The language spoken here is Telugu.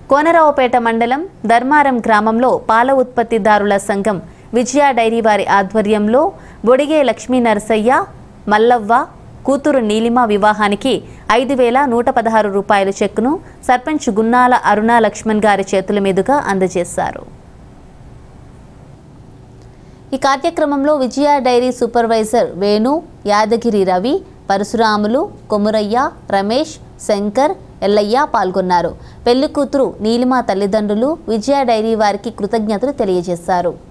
కోనరావుపేట మండలం ధర్మారం గ్రామంలో పాల ఉత్పత్తిదారుల సంఘం విజయ డైరీ వారి ఆధ్వర్యంలో బొడిగే లక్ష్మీ నరసయ్య మల్లవ్వ కూతురు నీలిమ వివాహానికి ఐదు వేల నూట పదహారు రూపాయల చెక్కును సర్పంచ్ గున్నాల అరుణ లక్ష్మణ్ గారి చేతుల మీదుగా అందజేశారు ఈ కార్యక్రమంలో విజయ డైరీ సూపర్వైజర్ వేణు యాదగిరి రవి పరశురాములు కొమురయ్య రమేష్ శంకర్ ఎల్లయ్య పాల్గొన్నారు పెళ్లి కూతురు నీలిమ తల్లిదండ్రులు విజయ డైరీ వారికి కృతజ్ఞతలు తెలియజేశారు